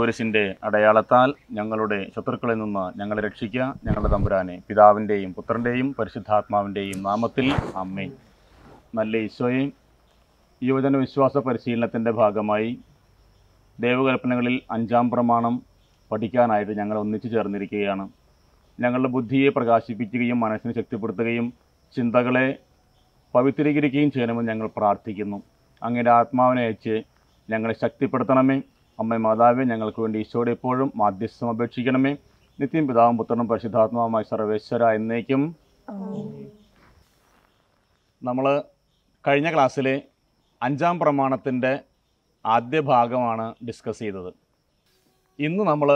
കുരിശിൻ്റെ അടയാളത്താൽ ഞങ്ങളുടെ ശത്രുക്കളിൽ നിന്ന് ഞങ്ങളെ രക്ഷിക്കുക ഞങ്ങളുടെ തമ്പുരാനെ പിതാവിൻ്റെയും പുത്രൻ്റെയും പരിശുദ്ധാത്മാവിൻ്റെയും നാമത്തിൽ അമ്മേ നല്ല ഈശോയെ യുവജന വിശ്വാസ പരിശീലനത്തിൻ്റെ ഭാഗമായി ദൈവകൽപ്പനകളിൽ അഞ്ചാം പ്രമാണം പഠിക്കാനായിട്ട് ഞങ്ങൾ ഒന്നിച്ചു ചേർന്നിരിക്കുകയാണ് ഞങ്ങളുടെ ബുദ്ധിയെ പ്രകാശിപ്പിക്കുകയും മനസ്സിനെ ശക്തിപ്പെടുത്തുകയും ചിന്തകളെ പവിത്രീകരിക്കുകയും ചെയ്യണമെന്ന് ഞങ്ങൾ പ്രാർത്ഥിക്കുന്നു അങ്ങയുടെ ആത്മാവിനെ അയച്ച് ഞങ്ങളെ ശക്തിപ്പെടുത്തണമേ അമ്മ മാതാവെ ഞങ്ങൾക്ക് വേണ്ടി ഈശോയുടെ എപ്പോഴും മാധ്യസ്ഥം അപേക്ഷിക്കണമേ നിത്യം പിതാവും പുത്രനും പരിശുദ്ധാത്മാവുമായ സർവേശ്വര എന്നേക്കും നമ്മൾ കഴിഞ്ഞ ക്ലാസ്സിലെ അഞ്ചാം പ്രമാണത്തിൻ്റെ ആദ്യ ഭാഗമാണ് ഡിസ്കസ് ചെയ്തത് ഇന്ന് നമ്മൾ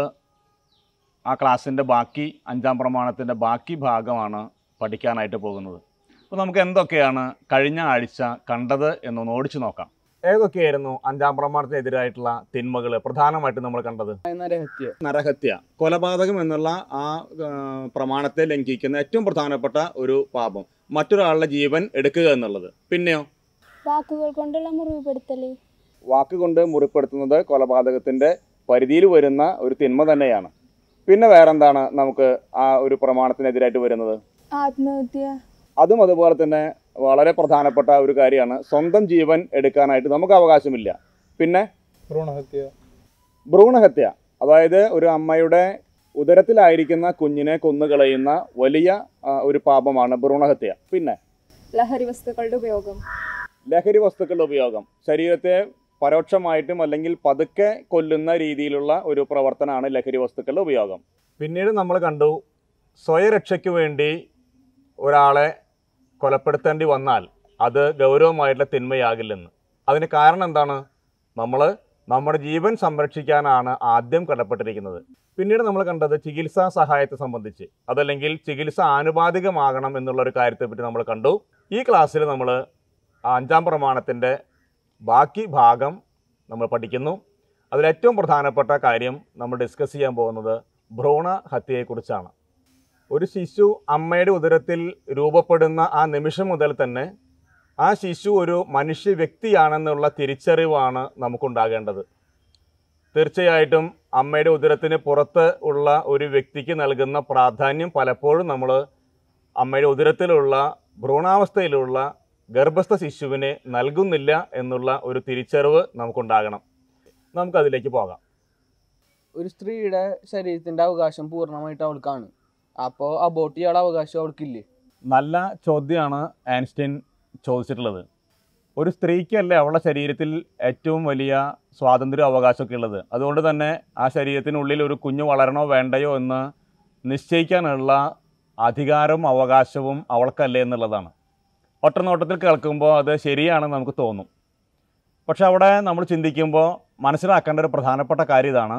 ആ ക്ലാസ്സിൻ്റെ ബാക്കി അഞ്ചാം പ്രമാണത്തിൻ്റെ ബാക്കി ഭാഗമാണ് പഠിക്കാനായിട്ട് പോകുന്നത് അപ്പോൾ നമുക്ക് എന്തൊക്കെയാണ് കഴിഞ്ഞ ആഴ്ച കണ്ടത് എന്നൊന്ന് ഓടിച്ചു നോക്കാം ഏതൊക്കെയായിരുന്നു അഞ്ചാം പ്രമാണത്തിനെതിരായിട്ടുള്ള തിന്മകൾ പ്രധാനമായിട്ടും നമ്മൾ കണ്ടത് നരഹത്യ നരഹത്യ കൊലപാതകം എന്നുള്ള ആ ആ, പ്രമാണത്തെ ലംഘിക്കുന്ന ഏറ്റവും പ്രധാനപ്പെട്ട ഒരു പാപം മറ്റൊരാളുടെ ജീവൻ എടുക്കുക എന്നുള്ളത് പിന്നെയോ വാക്കുകൾ കൊണ്ടുള്ള മുറിവുപെടുത്തല് വാക്കുകൊണ്ട് മുറിപ്പെടുത്തുന്നത് കൊലപാതകത്തിൻ്റെ പരിധിയിൽ വരുന്ന ഒരു തിന്മ തന്നെയാണ് പിന്നെ വേറെന്താണ് നമുക്ക് ആ ഒരു പ്രമാണത്തിനെതിരായിട്ട് വരുന്നത് ആത്മഹത്യ അതും അതുപോലെ തന്നെ വളരെ പ്രധാനപ്പെട്ട ഒരു കാര്യമാണ് സ്വന്തം ജീവൻ എടുക്കാനായിട്ട് നമുക്ക് അവകാശമില്ല പിന്നെ ഭ്രൂണഹത്യ ഭ്രൂണഹത്യ അതായത് ഒരു അമ്മയുടെ ഉദരത്തിലായിരിക്കുന്ന കുഞ്ഞിനെ കൊന്നുകളയുന്ന വലിയ ആ, ഒരു പാപമാണ് ഭ്രൂണഹത്യ പിന്നെ ലഹരി വസ്തുക്കളുടെ ഉപയോഗം ലഹരി വസ്തുക്കളുടെ ഉപയോഗം ശരീരത്തെ പരോക്ഷമായിട്ടും അല്ലെങ്കിൽ പതുക്കെ കൊല്ലുന്ന രീതിയിലുള്ള ഒരു പ്രവർത്തനമാണ് ലഹരി വസ്തുക്കളുടെ ഉപയോഗം പിന്നീട് നമ്മൾ കണ്ടു സ്വയരക്ഷയ്ക്ക് വേണ്ടി ഒരാളെ കൊലപ്പെടുത്തേണ്ടി വന്നാൽ അത് ഗൗരവമായിട്ടുള്ള തിന്മയാകില്ലെന്ന് അതിന് കാരണം എന്താണ് നമ്മൾ നമ്മുടെ ജീവൻ സംരക്ഷിക്കാനാണ് ആദ്യം കടപ്പെട്ടിരിക്കുന്നത് പിന്നീട് നമ്മൾ കണ്ടത് ചികിത്സാ സഹായത്തെ സംബന്ധിച്ച് അതല്ലെങ്കിൽ ചികിത്സ ആനുപാതികമാകണം എന്നുള്ള ഒരു കാര്യത്തെപ്പറ്റി നമ്മൾ കണ്ടു ഈ ക്ലാസ്സിൽ നമ്മൾ ആ അഞ്ചാം പ്രമാണത്തിൻ്റെ ബാക്കി ഭാഗം നമ്മൾ പഠിക്കുന്നു അതിലേറ്റവും പ്രധാനപ്പെട്ട കാര്യം നമ്മൾ ഡിസ്കസ് ചെയ്യാൻ പോകുന്നത് ഭ്രൂണ ഹത്യയെക്കുറിച്ചാണ് ഒരു ശിശു അമ്മയുടെ ഉദരത്തിൽ രൂപപ്പെടുന്ന ആ നിമിഷം മുതൽ തന്നെ ആ ശിശു ഒരു മനുഷ്യ വ്യക്തിയാണെന്നുള്ള തിരിച്ചറിവാണ് നമുക്കുണ്ടാകേണ്ടത് തീർച്ചയായിട്ടും അമ്മയുടെ ഉദരത്തിന് പുറത്ത് ഉള്ള ഒരു വ്യക്തിക്ക് നൽകുന്ന പ്രാധാന്യം പലപ്പോഴും നമ്മൾ അമ്മയുടെ ഉദരത്തിലുള്ള ഭ്രൂണാവസ്ഥയിലുള്ള ഗർഭസ്ഥ ശിശുവിനെ നൽകുന്നില്ല എന്നുള്ള ഒരു തിരിച്ചറിവ് നമുക്കുണ്ടാകണം നമുക്കതിലേക്ക് പോകാം ഒരു സ്ത്രീയുടെ ശരീരത്തിന്റെ അവകാശം പൂർണ്ണമായിട്ട് അവൾക്കാണ് അപ്പോൾ അബോട്ട് ചെയ്യാനുള്ള അവകാശം അവൾക്കില്ലേ നല്ല ചോദ്യമാണ് ആൻസ്റ്റൈൻ ചോദിച്ചിട്ടുള്ളത് ഒരു സ്ത്രീക്കല്ലേ അവളുടെ ശരീരത്തിൽ ഏറ്റവും വലിയ സ്വാതന്ത്ര്യ അവകാശമൊക്കെ ഉള്ളത് അതുകൊണ്ട് തന്നെ ആ ശരീരത്തിനുള്ളിൽ ഒരു കുഞ്ഞ് വളരണോ വേണ്ടയോ എന്ന് നിശ്ചയിക്കാനുള്ള അധികാരവും അവകാശവും അവൾക്കല്ലേ എന്നുള്ളതാണ് ഒറ്റനോട്ടത്തിൽ കേൾക്കുമ്പോൾ അത് ശരിയാണെന്ന് നമുക്ക് തോന്നും പക്ഷെ അവിടെ നമ്മൾ ചിന്തിക്കുമ്പോൾ മനസ്സിലാക്കേണ്ട ഒരു പ്രധാനപ്പെട്ട കാര്യം ഇതാണ്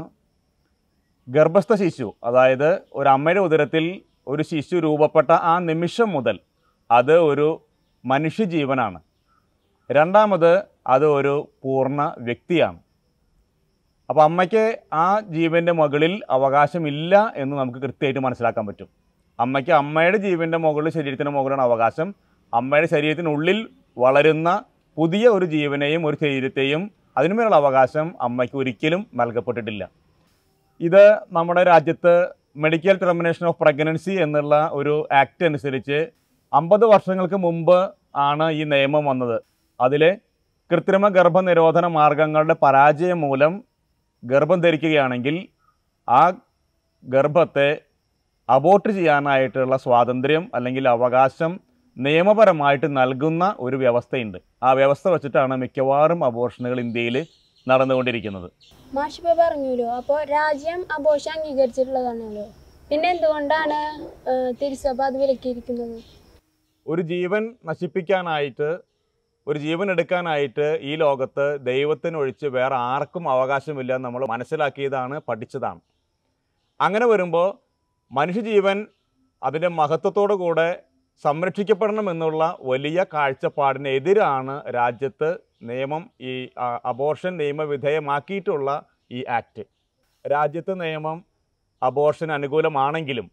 ഗർഭസ്ഥ ശിശു അതായത് ഒരു അമ്മയുടെ ഉദരത്തിൽ ഒരു ശിശു രൂപപ്പെട്ട ആ നിമിഷം മുതൽ അത് ഒരു മനുഷ്യജീവനാണ് രണ്ടാമത് അത് ഒരു പൂർണ്ണ വ്യക്തിയാണ് അപ്പോൾ അമ്മയ്ക്ക് ആ ജീവൻ്റെ മുകളിൽ അവകാശമില്ല എന്ന് നമുക്ക് കൃത്യമായിട്ട് മനസ്സിലാക്കാൻ പറ്റും അമ്മയ്ക്ക് അമ്മയുടെ ജീവൻ്റെ മുകളിൽ ശരീരത്തിൻ്റെ മുകളിലാണ് അവകാശം അമ്മയുടെ ശരീരത്തിനുള്ളിൽ വളരുന്ന പുതിയ ഒരു ജീവനെയും ഒരു ശരീരത്തെയും അതിനുമേലുള്ള അവകാശം അമ്മയ്ക്ക് ഒരിക്കലും നൽകപ്പെട്ടിട്ടില്ല ഇത് നമ്മുടെ രാജ്യത്ത് മെഡിക്കൽ ടെർമിനേഷൻ ഓഫ് പ്രഗ്നൻസി എന്നുള്ള ഒരു ആക്ട് അനുസരിച്ച് അമ്പത് വർഷങ്ങൾക്ക് മുമ്പ് ആണ് ഈ നിയമം വന്നത് അതിൽ കൃത്രിമ ഗർഭനിരോധന മാർഗങ്ങളുടെ പരാജയം മൂലം ഗർഭം ധരിക്കുകയാണെങ്കിൽ ആ ഗർഭത്തെ അബോർട്ട് ചെയ്യാനായിട്ടുള്ള സ്വാതന്ത്ര്യം അല്ലെങ്കിൽ അവകാശം നിയമപരമായിട്ട് നൽകുന്ന ഒരു വ്യവസ്ഥയുണ്ട് ആ വ്യവസ്ഥ വെച്ചിട്ടാണ് മിക്കവാറും അബോർഷനുകൾ ഇന്ത്യയിൽ നടന്നുകൊണ്ടിരിക്കുന്നത് മാഷിപ്പ പറഞ്ഞല്ലോ അപ്പോൾ രാജ്യം അബോഷ അംഗീകരിച്ചിട്ടുള്ളതാണല്ലോ പിന്നെ എന്തുകൊണ്ടാണ് ആ, തിരുസഭ അത് വിലക്കിയിരിക്കുന്നത് ഒരു ജീവൻ നശിപ്പിക്കാനായിട്ട് ഒരു ജീവൻ എടുക്കാനായിട്ട് ഈ ലോകത്ത് ദൈവത്തിനൊഴിച്ച് വേറെ ആർക്കും അവകാശമില്ല എന്ന് നമ്മൾ മനസ്സിലാക്കിയതാണ് പഠിച്ചതാണ് അങ്ങനെ വരുമ്പോൾ മനുഷ്യജീവൻ അതിൻ്റെ മഹത്വത്തോടു കൂടെ സംരക്ഷിക്കപ്പെടണം എന്നുള്ള വലിയ കാഴ്ചപ്പാടിനെതിരാണ് രാജ്യത്ത് നിയമം ഈ ആ, അബോർഷൻ നിയമവിധേയമാക്കിയിട്ടുള്ള ഈ ആക്ട് രാജ്യത്ത് നിയമം അബോർഷൻ അനുകൂലമാണെങ്കിലും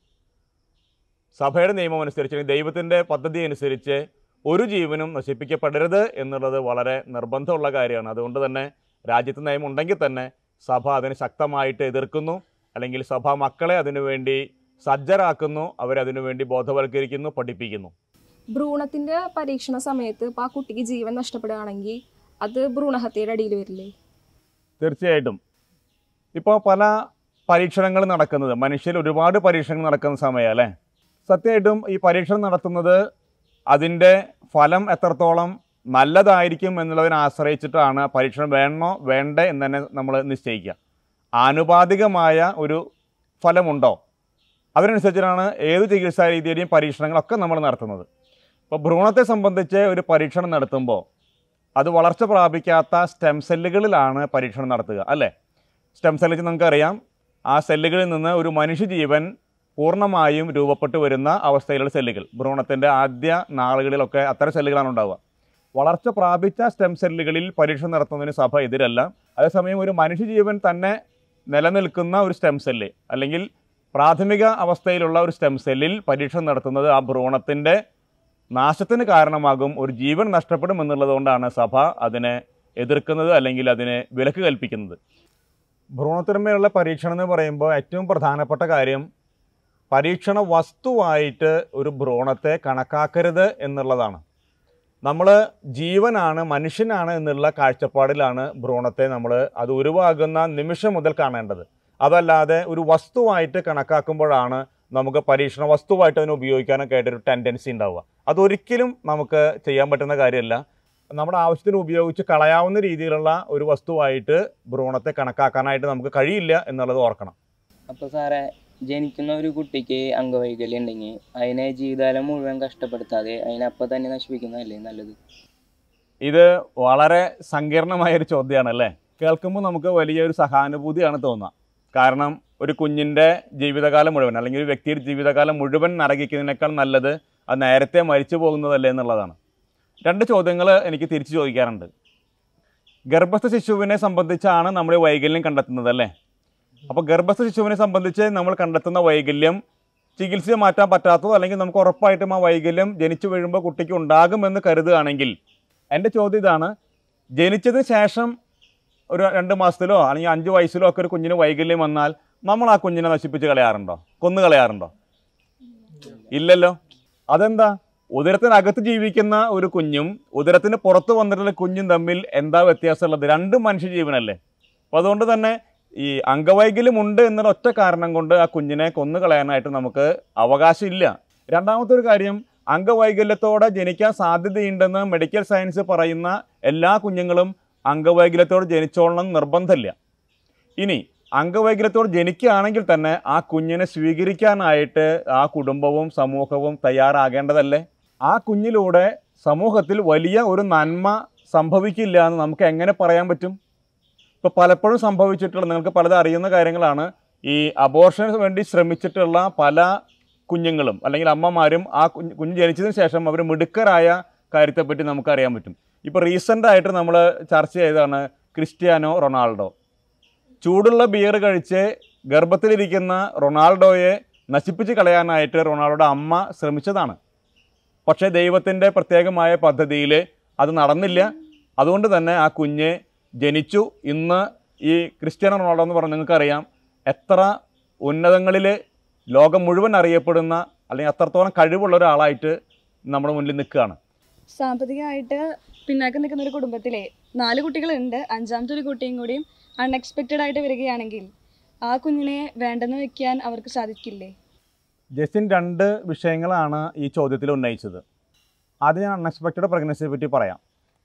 സഭയുടെ നിയമം അനുസരിച്ച് അല്ലെങ്കിൽ ദൈവത്തിൻ്റെ പദ്ധതി അനുസരിച്ച് ഒരു ജീവനും നശിപ്പിക്കപ്പെടരുത് എന്നുള്ളത് വളരെ നിർബന്ധമുള്ള കാര്യമാണ് അതുകൊണ്ട് തന്നെ രാജ്യത്ത് നിയമം ഉണ്ടെങ്കിൽ തന്നെ സഭ അതിനെ ശക്തമായിട്ട് എതിർക്കുന്നു അല്ലെങ്കിൽ സഭ മക്കളെ അതിനുവേണ്ടി സജ്ജരാക്കുന്നു അവരതിനു വേണ്ടി ബോധവൽക്കരിക്കുന്നു പഠിപ്പിക്കുന്നു ഭ്രൂണത്തിന്റെ പരീക്ഷണ സമയത്ത് ഇപ്പൊ ആ കുട്ടിക്ക് ജീവൻ നഷ്ടപ്പെടുകയാണെങ്കിൽ അത് ഭ്രൂണഹത്യയുടെ അടിയിൽ വരില്ലേ തീർച്ചയായിട്ടും ഇപ്പോൾ പല പരീക്ഷണങ്ങൾ നടക്കുന്നത് മനുഷ്യർ ഒരുപാട് പരീക്ഷണങ്ങൾ നടക്കുന്ന സമയം അല്ലേ സത്യമായിട്ടും ഈ പരീക്ഷണം നടത്തുന്നത് അതിൻ്റെ ഫലം എത്രത്തോളം നല്ലതായിരിക്കും എന്നുള്ളതിനെ ആശ്രയിച്ചിട്ടാണ് പരീക്ഷണം വേണോ വേണ്ടേ എന്ന് തന്നെ നമ്മൾ നിശ്ചയിക്കുക ആനുപാതികമായ ഒരു ഫലമുണ്ടോ അതിനനുസരിച്ചിട്ടാണ് ഏത് ചികിത്സാ രീതിയുടെയും പരീക്ഷണങ്ങളൊക്കെ നമ്മൾ നടത്തുന്നത് ഇപ്പോൾ ഭ്രൂണത്തെ സംബന്ധിച്ച് ഒരു പരീക്ഷണം നടത്തുമ്പോൾ അത് വളർച്ച പ്രാപിക്കാത്ത സ്റ്റെം സെല്ലുകളിലാണ് പരീക്ഷണം നടത്തുക അല്ലേ സ്റ്റെം സെല്ല് വെച്ച് നമുക്കറിയാം ആ സെല്ലുകളിൽ നിന്ന് ഒരു മനുഷ്യജീവൻ പൂർണ്ണമായും രൂപപ്പെട്ടു വരുന്ന അവസ്ഥയിലുള്ള സെല്ലുകൾ ഭ്രൂണത്തിൻ്റെ ആദ്യ നാളുകളിലൊക്കെ അത്തരം സെല്ലുകളാണ് ഉണ്ടാവുക വളർച്ച പ്രാപിച്ച സ്റ്റെം സെല്ലുകളിൽ പരീക്ഷണം നടത്തുന്നതിന് സഭ എതിരല്ല അതേസമയം ഒരു മനുഷ്യജീവൻ തന്നെ നിലനിൽക്കുന്ന ഒരു സ്റ്റെം സെല്ല് അല്ലെങ്കിൽ പ്രാഥമിക അവസ്ഥയിലുള്ള ഒരു സ്റ്റെം സെല്ലിൽ പരീക്ഷണം നടത്തുന്നത് ആ ഭ്രൂണത്തിൻ്റെ നാശത്തിന് കാരണമാകും ഒരു ജീവൻ നഷ്ടപ്പെടും എന്നുള്ളതുകൊണ്ടാണ് സഭ അതിനെ എതിർക്കുന്നത് അല്ലെങ്കിൽ അതിനെ വിലക്ക് കൽപ്പിക്കുന്നത് ഭ്രൂണത്തിന്മേലുള്ള പരീക്ഷണം എന്ന് പറയുമ്പോൾ ഏറ്റവും പ്രധാനപ്പെട്ട കാര്യം പരീക്ഷണ വസ്തുവായിട്ട് ഒരു ഭ്രൂണത്തെ കണക്കാക്കരുത് എന്നുള്ളതാണ് നമ്മൾ ജീവനാണ് മനുഷ്യനാണ് എന്നുള്ള കാഴ്ചപ്പാടിലാണ് ഭ്രൂണത്തെ നമ്മൾ അത് ഉരുവാകുന്ന നിമിഷം മുതൽ കാണേണ്ടത് അതല്ലാതെ ഒരു വസ്തുവായിട്ട് കണക്കാക്കുമ്പോഴാണ് നമുക്ക് പരീക്ഷണ വസ്തുവായിട്ട് അതിനെ ഉപയോഗിക്കാനൊക്കെ ആയിട്ടൊരു ടെൻഡൻസി ഉണ്ടാവുക അതൊരിക്കലും നമുക്ക് ചെയ്യാൻ പറ്റുന്ന കാര്യമല്ല നമ്മുടെ ആവശ്യത്തിന് ഉപയോഗിച്ച് കളയാവുന്ന രീതിയിലുള്ള ഒരു വസ്തുവായിട്ട് ഭ്രൂണത്തെ കണക്കാക്കാനായിട്ട് നമുക്ക് കഴിയില്ല എന്നുള്ളത് ഓർക്കണം അപ്പോൾ സാറേ ജനിക്കുന്ന ഒരു കുട്ടിക്ക് അംഗവൈകല്യം ഉണ്ടെങ്കിൽ അതിനെ ജീവിതകാലം മുഴുവൻ കഷ്ടപ്പെടുത്താതെ അതിനെ അപ്പം തന്നെ നശിപ്പിക്കുന്നതല്ലേ നല്ലത് ഇത് വളരെ സങ്കീർണമായ ഒരു ചോദ്യമാണ് അല്ലേ കേൾക്കുമ്പോൾ നമുക്ക് വലിയൊരു സഹാനുഭൂതിയാണ് തോന്നുക കാരണം ഒരു കുഞ്ഞിൻ്റെ ജീവിതകാലം മുഴുവൻ അല്ലെങ്കിൽ ഒരു വ്യക്തിയുടെ ജീവിതകാലം മുഴുവൻ നരകിക്കുന്നതിനേക്കാൾ നല്ലത് അത് നേരത്തെ മരിച്ചു പോകുന്നതല്ലേ എന്നുള്ളതാണ് രണ്ട് ചോദ്യങ്ങൾ എനിക്ക് തിരിച്ചു ചോദിക്കാറുണ്ട് ഗർഭസ്ഥ ശിശുവിനെ സംബന്ധിച്ചാണ് നമ്മൾ ഈ വൈകല്യം കണ്ടെത്തുന്നത് അല്ലേ അപ്പോൾ ഗർഭസ്ഥ ശിശുവിനെ സംബന്ധിച്ച് നമ്മൾ കണ്ടെത്തുന്ന വൈകല്യം ചികിത്സ മാറ്റാൻ പറ്റാത്തതോ അല്ലെങ്കിൽ നമുക്ക് ഉറപ്പായിട്ടും ആ വൈകല്യം ജനിച്ചു വീഴുമ്പോൾ കുട്ടിക്ക് ഉണ്ടാകുമെന്ന് കരുതുകയാണെങ്കിൽ എൻ്റെ ചോദ്യം ഇതാണ് ജനിച്ചതിന് ശേഷം ഒരു രണ്ട് മാസത്തിലോ അല്ലെങ്കിൽ അഞ്ച് വയസ്സിലോ ഒക്കെ ഒരു കുഞ്ഞിന് വൈകല്യം വന്നാൽ നമ്മൾ ആ കുഞ്ഞിനെ നശിപ്പിച്ച് കളയാറുണ്ടോ കൊന്നു കളയാറുണ്ടോ ഇല്ലല്ലോ അതെന്താ ഉദരത്തിനകത്ത് ജീവിക്കുന്ന ഒരു കുഞ്ഞും ഉദരത്തിന് പുറത്ത് വന്നിട്ടുള്ള കുഞ്ഞും തമ്മിൽ എന്താ വ്യത്യാസമുള്ളത് രണ്ടും മനുഷ്യജീവനല്ലേ അപ്പോൾ അതുകൊണ്ട് തന്നെ ഈ അംഗവൈകല്യം ഉണ്ട് എന്നുള്ള ഒറ്റ കാരണം കൊണ്ട് ആ കുഞ്ഞിനെ കൊന്നു കളയാനായിട്ട് നമുക്ക് അവകാശമില്ല രണ്ടാമത്തെ ഒരു കാര്യം അംഗവൈകല്യത്തോടെ ജനിക്കാൻ സാധ്യതയുണ്ടെന്ന് മെഡിക്കൽ സയൻസ് പറയുന്ന എല്ലാ കുഞ്ഞുങ്ങളും അംഗവൈകല്യത്തോടെ ജനിച്ചോളണം എന്ന് നിർബന്ധമില്ല ഇനി അംഗവൈകല്യത്തോടെ ജനിക്കുകയാണെങ്കിൽ തന്നെ ആ കുഞ്ഞിനെ സ്വീകരിക്കാനായിട്ട് ആ കുടുംബവും സമൂഹവും തയ്യാറാകേണ്ടതല്ലേ ആ കുഞ്ഞിലൂടെ സമൂഹത്തിൽ വലിയ ഒരു നന്മ സംഭവിക്കില്ല എന്ന് നമുക്ക് എങ്ങനെ പറയാൻ പറ്റും ഇപ്പോൾ പലപ്പോഴും സംഭവിച്ചിട്ടുള്ള നിങ്ങൾക്ക് പലതും അറിയുന്ന കാര്യങ്ങളാണ് ഈ അബോർഷന് വേണ്ടി ശ്രമിച്ചിട്ടുള്ള പല കുഞ്ഞുങ്ങളും അല്ലെങ്കിൽ അമ്മമാരും ആ കുഞ്ഞ് കുഞ്ഞ് ജനിച്ചതിന് ശേഷം അവർ മിടുക്കരായ കാര്യത്തെപ്പറ്റി നമുക്കറിയാൻ പറ്റും ഇപ്പോൾ റീസെൻ്റായിട്ട് നമ്മൾ ചർച്ച ചെയ്തതാണ് ക്രിസ്ത്യാനോ റൊണാൾഡോ ചൂടുള്ള ബിയർ കഴിച്ച് ഗർഭത്തിലിരിക്കുന്ന റൊണാൾഡോയെ നശിപ്പിച്ച് കളയാനായിട്ട് റൊണാൾഡോയുടെ അമ്മ ശ്രമിച്ചതാണ് പക്ഷേ ദൈവത്തിൻ്റെ പ്രത്യേകമായ പദ്ധതിയിൽ അത് നടന്നില്ല അതുകൊണ്ട് തന്നെ ആ കുഞ്ഞ് ജനിച്ചു ഇന്ന് ഈ ക്രിസ്ത്യാനോ റൊണാൾഡോ എന്ന് പറഞ്ഞാൽ നിങ്ങൾക്കറിയാം എത്ര ഉന്നതങ്ങളിൽ ലോകം മുഴുവൻ അറിയപ്പെടുന്ന അല്ലെങ്കിൽ അത്രത്തോളം കഴിവുള്ള ഒരാളായിട്ട് നമ്മുടെ മുന്നിൽ നിൽക്കുകയാണ് സാമ്പത്തികമായിട്ട് പിന്നാക്കം നിൽക്കുന്ന ഒരു കുടുംബത്തിലെ നാല് കുട്ടികളുണ്ട് അഞ്ചാമത്തെ ഒരു കുട്ടിയും കൂടിയും അൺഎക്സ്പെക്റ്റഡ് ആയിട്ട് വരികയാണെങ്കിൽ ആ കുഞ്ഞിനെ വേണ്ടെന്ന് വെക്കാൻ അവർക്ക് സാധിക്കില്ലേ ജസ്റ്റിൻ രണ്ട് വിഷയങ്ങളാണ് ഈ ചോദ്യത്തിൽ ഉന്നയിച്ചത് ആദ്യം ഞാൻ അൺഎക്സ്പെക്റ്റഡ് പ്രഗ്നൻസിയെ പറ്റി പറയാം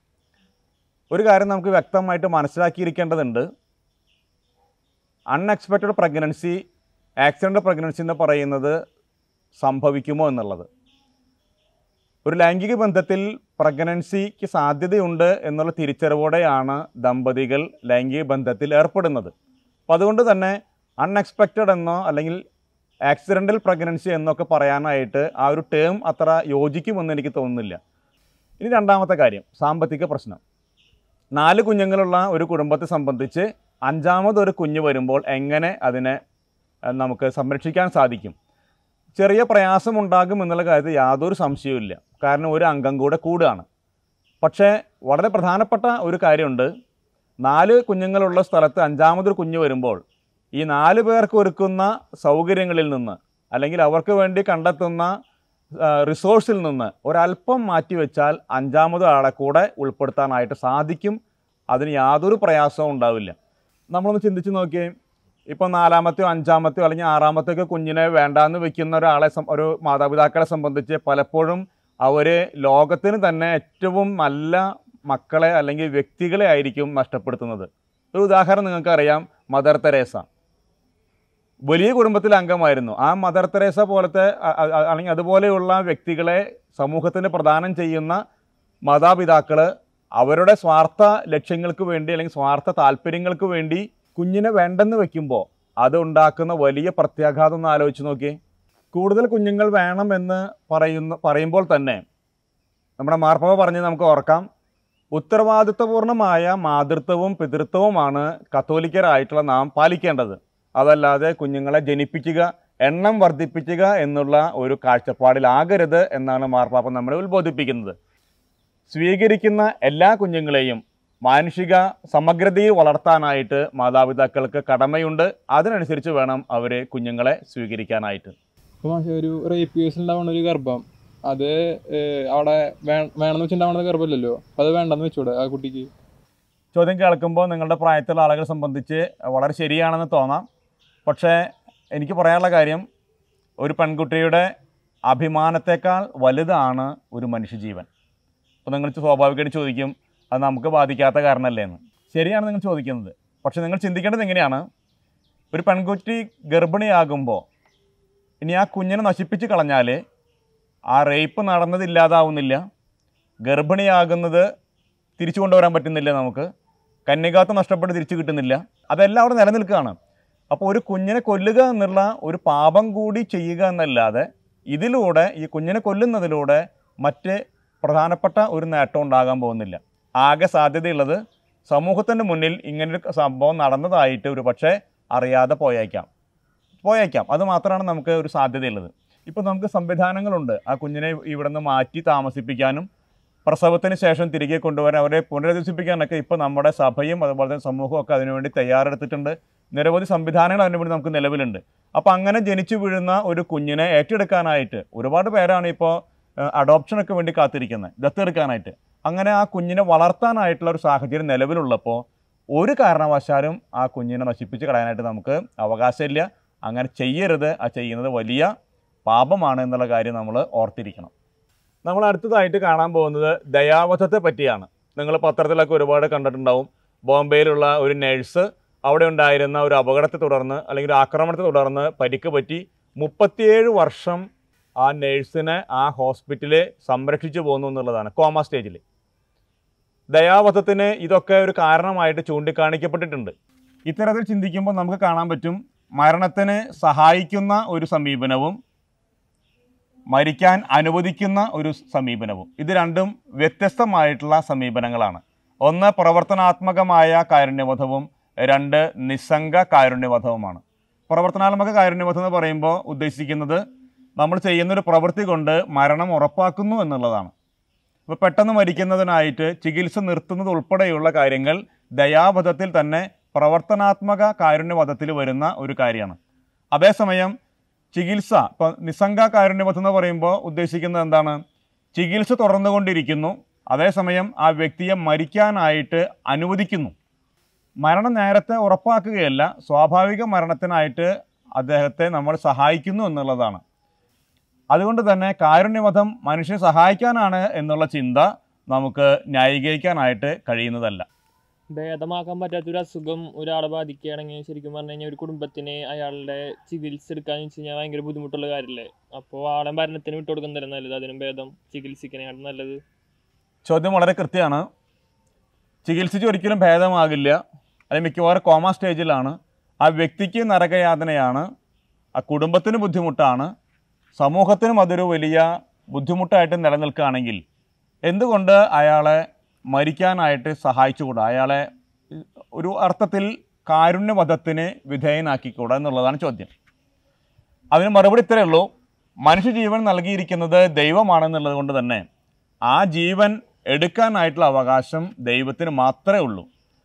ഒരു കാര്യം നമുക്ക് വ്യക്തമായിട്ട് മനസ്സിലാക്കിയിരിക്കേണ്ടതുണ്ട് അൺഎക്സ്പെക്റ്റഡ് പ്രഗ്നൻസി ആക്സിഡൻ്റ് പ്രഗ്നൻസി എന്ന് പറയുന്നത് സംഭവിക്കുമോ എന്നുള്ളത് ഒരു ലൈംഗിക ബന്ധത്തിൽ പ്രഗ്നൻസിക്ക് സാധ്യതയുണ്ട് എന്നുള്ള തിരിച്ചറിവോടെയാണ് ദമ്പതികൾ ലൈംഗിക ബന്ധത്തിൽ ഏർപ്പെടുന്നത് അപ്പോൾ അതുകൊണ്ട് തന്നെ അൺഎക്സ്പെക്റ്റഡ് എന്നോ അല്ലെങ്കിൽ ആക്സിഡൻ്റൽ പ്രഗ്നൻസി എന്നൊക്കെ പറയാനായിട്ട് ആ ഒരു ടേം അത്ര യോജിക്കുമെന്ന് എനിക്ക് തോന്നുന്നില്ല ഇനി രണ്ടാമത്തെ കാര്യം സാമ്പത്തിക പ്രശ്നം നാല് കുഞ്ഞുങ്ങളുള്ള ഒരു കുടുംബത്തെ സംബന്ധിച്ച് അഞ്ചാമതൊരു കുഞ്ഞ് വരുമ്പോൾ എങ്ങനെ അതിനെ അഹ്, നമുക്ക് സംരക്ഷിക്കാൻ സാധിക്കും ചെറിയ പ്രയാസമുണ്ടാകും എന്നുള്ള കാര്യത്തിൽ യാതൊരു സംശയവുമില്ല കാരണം ഒരു അംഗം കൂടെ കൂടുകയാണ് പക്ഷേ വളരെ പ്രധാനപ്പെട്ട ഒരു കാര്യമുണ്ട് നാല് കുഞ്ഞുങ്ങളുള്ള സ്ഥലത്ത് അഞ്ചാമതൊരു കുഞ്ഞ് വരുമ്പോൾ ഈ നാല് പേർക്ക് ഒരുക്കുന്ന സൗകര്യങ്ങളിൽ നിന്ന് അല്ലെങ്കിൽ അവർക്ക് വേണ്ടി കണ്ടെത്തുന്ന ആ, റിസോഴ്സിൽ നിന്ന് ഒരല്പം മാറ്റിവെച്ചാൽ അഞ്ചാമത് ആളെ കൂടെ ഉൾപ്പെടുത്താനായിട്ട് സാധിക്കും അതിന് യാതൊരു പ്രയാസവും ഉണ്ടാവില്ല നമ്മളൊന്ന് ചിന്തിച്ച് നോക്കിയേ ഇപ്പോൾ നാലാമത്തെയോ അഞ്ചാമത്തെയോ അല്ലെങ്കിൽ ആറാമത്തെയോ കുഞ്ഞിനെ വേണ്ടാന്ന് വെക്കുന്ന ഒരാളെ സം- ഒരു മാതാപിതാക്കളെ സംബന്ധിച്ച് പലപ്പോഴും അവർ ലോകത്തിന് തന്നെ ഏറ്റവും നല്ല മക്കളെ അല്ലെങ്കിൽ വ്യക്തികളെ ആയിരിക്കും നഷ്ടപ്പെടുത്തുന്നത് ഒരു ഉദാഹരണം നിങ്ങൾക്കറിയാം മദർ തെരേസ വലിയ കുടുംബത്തിലെ അംഗമായിരുന്നു ആ മദർ തെരേസ പോലത്തെ അ- അ- അ- അല്ലെങ്കിൽ അതുപോലെയുള്ള വ്യക്തികളെ സമൂഹത്തിന് പ്രദാനം ചെയ്യുന്ന മാതാപിതാക്കൾ അവരുടെ സ്വാർത്ഥ ലക്ഷ്യങ്ങൾക്ക് വേണ്ടി അല്ലെങ്കിൽ സ്വാർത്ഥ താല്പര്യങ്ങൾക്ക് വേണ്ടി കുഞ്ഞിനെ വേണ്ടെന്ന് വെക്കുമ്പോൾ അത് ഉണ്ടാക്കുന്ന വലിയ പ്രത്യാഘാതം ഒന്ന് ആലോചിച്ച് നോക്കിയേ കൂടുതൽ കുഞ്ഞുങ്ങൾ വേണമെന്ന് പറയുന്ന പറയുമ്പോൾ തന്നെ നമ്മുടെ മാർപ്പാപ്പ പറഞ്ഞ് നമുക്ക് ഓർക്കാം ഉത്തരവാദിത്വപൂർണമായ മാതൃത്വവും പിതൃത്വവുമാണ് കത്തോലിക്കരായിട്ടുള്ള നാം പാലിക്കേണ്ടത് അതല്ലാതെ കുഞ്ഞുങ്ങളെ ജനിപ്പിക്കുക എണ്ണം വർദ്ധിപ്പിക്കുക എന്നുള്ള ഒരു കാഴ്ചപ്പാടിലാകരുത് എന്നാണ് മാർപ്പാപ്പ നമ്മളെ ഉത്ബോധിപ്പിക്കുന്നത് സ്വീകരിക്കുന്ന എല്ലാ കുഞ്ഞുങ്ങളെയും മാനുഷിക സമഗ്രതയിൽ വളർത്താനായിട്ട് മാതാപിതാക്കൾക്ക് കടമയുണ്ട് അതിനനുസരിച്ച് വേണം അവർ കുഞ്ഞുങ്ങളെ സ്വീകരിക്കാനായിട്ട് അപ്പോൾ മാഷെ ഒരു റേപ്പ് കേസിൽ ഉണ്ടാവുന്ന ഒരു ഗർഭം അത് ഏഹ്, അവിടെ വേ- വേണമെന്ന് വെച്ചിട്ടുണ്ടാവുന്ന ഗർഭമല്ലല്ലോ അപ്പോൾ അത് വേണ്ടെന്ന് വെച്ചൂടെ ആ കുട്ടിക്ക് ചോദ്യം കേൾക്കുമ്പോൾ നിങ്ങളുടെ പ്രായത്തിലുള്ള ആളുകളെ സംബന്ധിച്ച് വളരെ ശരിയാണെന്ന് തോന്നാം പക്ഷേ എനിക്ക് പറയാനുള്ള കാര്യം ഒരു പെൺകുട്ടിയുടെ അഭിമാനത്തെക്കാൾ വലുതാണ് ഒരു മനുഷ്യജീവൻ അപ്പോൾ നിങ്ങൾ സ്വാഭാവികമായിട്ട് ചോദിക്കും അത് നമുക്ക് ബാധിക്കാത്ത കാരണമല്ലേ എന്ന് ശരിയാണ് നിങ്ങൾ ചോദിക്കുന്നത് പക്ഷേ നിങ്ങൾ ചിന്തിക്കേണ്ടത് എങ്ങനെയാണ് ഒരു പെൺകുട്ടി ഗർഭിണിയാകുമ്പോൾ ഇനി ആ കുഞ്ഞിനെ നശിപ്പിച്ച് കളഞ്ഞാൽ ആ റേപ്പ് നടന്നതില്ലാതാവുന്നില്ല ഗർഭിണിയാകുന്നത് തിരിച്ചു കൊണ്ടുവരാൻ പറ്റുന്നില്ല നമുക്ക് കന്യകാത്വം നഷ്ടപ്പെട്ട് തിരിച്ചു കിട്ടുന്നില്ല അതെല്ലാം അവിടെ നിലനിൽക്കുകയാണ് അപ്പോൾ ഒരു കുഞ്ഞിനെ കൊല്ലുക എന്നുള്ള ഒരു പാപം കൂടി ചെയ്യുക എന്നല്ലാതെ ഇതിലൂടെ ഈ കുഞ്ഞിനെ കൊല്ലുന്നതിലൂടെ മറ്റ് പ്രധാനപ്പെട്ട ഒരു നേട്ടം ഉണ്ടാകാൻ പോകുന്നില്ല ആകെ സാധ്യതയുള്ളത് സമൂഹത്തിൻ്റെ മുന്നിൽ ഇങ്ങനൊരു സംഭവം നടന്നതായിട്ട് ഒരു പക്ഷേ അറിയാതെ പോയേക്കാം പോയേക്കാം അത് മാത്രമാണ് നമുക്ക് ഒരു സാധ്യതയുള്ളത് ഇപ്പോൾ നമുക്ക് സംവിധാനങ്ങളുണ്ട് ആ കുഞ്ഞിനെ ഇവിടെ നിന്ന് മാറ്റി താമസിപ്പിക്കാനും പ്രസവത്തിന് ശേഷം തിരികെ കൊണ്ടുവരാൻ അവരെ പുനരധിവസിപ്പിക്കാനൊക്കെ ഇപ്പോൾ നമ്മുടെ സഭയും അതുപോലെ തന്നെ സമൂഹവും ഒക്കെ അതിനുവേണ്ടി തയ്യാറെടുത്തിട്ടുണ്ട് നിരവധി സംവിധാനങ്ങൾ അതിനു വേണ്ടി നമുക്ക് നിലവിലുണ്ട് അപ്പോൾ അങ്ങനെ ജനിച്ചു വീഴുന്ന ഒരു കുഞ്ഞിനെ ഏറ്റെടുക്കാനായിട്ട് ഒരുപാട് പേരാണ് ഇപ്പോൾ അഡോപ്ഷനൊക്കെ വേണ്ടി കാത്തിരിക്കുന്നത് ദത്തെടുക്കാനായിട്ട് അങ്ങനെ ആ കുഞ്ഞിനെ വളർത്താനായിട്ടുള്ള ഒരു സാഹചര്യം നിലവിലുള്ളപ്പോൾ ഒരു കാരണവശാലും ആ കുഞ്ഞിനെ നശിപ്പിച്ച് കളയാനായിട്ട് നമുക്ക് അവകാശമില്ല അങ്ങനെ ചെയ്യരുത് ആ ചെയ്യുന്നത് വലിയ പാപമാണ് എന്നുള്ള കാര്യം നമ്മൾ ഓർത്തിരിക്കണം നമ്മൾ അടുത്തതായിട്ട് കാണാൻ പോകുന്നത് ദയാവധത്തെ പറ്റിയാണ് നിങ്ങൾ പത്രത്തിലൊക്കെ ഒരുപാട് കണ്ടിട്ടുണ്ടാവും ബോംബെയിലുള്ള ഒരു നഴ്സ് അവിടെ ഉണ്ടായിരുന്ന ഒരു അപകടത്തെ തുടർന്ന് അല്ലെങ്കിൽ ഒരു ആക്രമണത്തെ തുടർന്ന് പരിക്ക് പറ്റി മുപ്പത്തിയേഴ് വർഷം ആ നഴ്സിനെ ആ ഹോസ്പിറ്റലിൽ സംരക്ഷിച്ചു പോകുന്നു എന്നുള്ളതാണ് കോമ സ്റ്റേജിൽ ദയാവധത്തിന് ഇതൊക്കെ ഒരു കാരണമായിട്ട് ചൂണ്ടിക്കാണിക്കപ്പെട്ടിട്ടുണ്ട് ഇത്തരത്തിൽ ചിന്തിക്കുമ്പോൾ നമുക്ക് കാണാൻ പറ്റും മരണത്തിന് സഹായിക്കുന്ന ഒരു സമീപനവും മരിക്കാൻ അനുവദിക്കുന്ന ഒരു സമീപനവും ഇത് രണ്ടും വ്യത്യസ്തമായിട്ടുള്ള സമീപനങ്ങളാണ് ഒന്ന് പ്രവർത്തനാത്മകമായ കാരുണ്യവധവും രണ്ട് നിസ്സംഗ കാരുണ്യവധവുമാണ് പ്രവർത്തനാത്മക കാരുണ്യവധം എന്ന് പറയുമ്പോൾ ഉദ്ദേശിക്കുന്നത് നമ്മൾ ചെയ്യുന്നൊരു പ്രവൃത്തി കൊണ്ട് മരണം ഉറപ്പാക്കുന്നു എന്നുള്ളതാണ് അപ്പോൾ പെട്ടെന്ന് മരിക്കുന്നതിനായിട്ട് ചികിത്സ നിർത്തുന്നത് ഉൾപ്പെടെയുള്ള കാര്യങ്ങൾ ദയാവധത്തിൽ തന്നെ പ്രവർത്തനാത്മക കാരുണ്യവധത്തിൽ വരുന്ന ഒരു കാര്യമാണ് അതേസമയം ചികിത്സ ഇപ്പോൾ നിസ്സംഗ കാരുണ്യവധം എന്ന് പറയുമ്പോൾ ഉദ്ദേശിക്കുന്നത് എന്താണ് ചികിത്സ തുടർന്നുകൊണ്ടിരിക്കുന്നു അതേസമയം ആ വ്യക്തിയെ മരിക്കാനായിട്ട് അനുവദിക്കുന്നു മരണം നേരത്തെ ഉറപ്പാക്കുകയല്ല സ്വാഭാവിക മരണത്തിനായിട്ട് അദ്ദേഹത്തെ നമ്മൾ സഹായിക്കുന്നു എന്നുള്ളതാണ് അതുകൊണ്ട് തന്നെ കാരുണ്യവധം മനുഷ്യനെ സഹായിക്കാനാണ് എന്നുള്ള ചിന്ത നമുക്ക് ന്യായീകരിക്കാനായിട്ട് കഴിയുന്നതല്ല ഭേദമാക്കാൻ പറ്റാത്തൊരു അസുഖം ഒരാളെ ബാധിക്കുകയാണെങ്കിൽ ശരിക്കും പറഞ്ഞു കഴിഞ്ഞാൽ ഒരു കുടുംബത്തിന് അയാളുടെ ചികിത്സ എടുക്കാന്ന് വെച്ച് കഴിഞ്ഞാൽ ഭയങ്കര ബുദ്ധിമുട്ടുള്ള കാര്യമല്ലേ അപ്പോൾ ആളെ മരണത്തിന് വിട്ടുകൊടുക്കുന്നതല്ലേ നല്ലത് അതിനും ഭേദം ചികിത്സിക്കണേക്കാളും നല്ലത് ചോദ്യം വളരെ കൃത്യമാണ് ചികിത്സിച്ച് ഒരിക്കലും ഭേദമാകില്ല അത് മിക്കവാറും കോമ സ്റ്റേജിലാണ് ആ വ്യക്തിക്ക് നരകയാതനയാണ് ആ കുടുംബത്തിന് ബുദ്ധിമുട്ടാണ് സമൂഹത്തിനും അതൊരു വലിയ ബുദ്ധിമുട്ടായിട്ട് നിലനിൽക്കുകയാണെങ്കിൽ എന്തുകൊണ്ട് അയാളെ മരിക്കാനായിട്ട് സഹായിച്ചുകൂടാ അയാളെ ഒരു അർത്ഥത്തിൽ കാരുണ്യവധത്തിന് വിധേയനാക്കിക്കൂടാ എന്നുള്ളതാണ് ചോദ്യം അതിന് മറുപടി ഇത്രയേ ഉള്ളൂ മനുഷ്യജീവൻ നൽകിയിരിക്കുന്നത് ദൈവമാണെന്നുള്ളത് കൊണ്ട് തന്നെ ആ ജീവൻ എടുക്കാനായിട്ടുള്ള അവകാശം ദൈവത്തിന് മാത്രമേ ഉള്ളൂ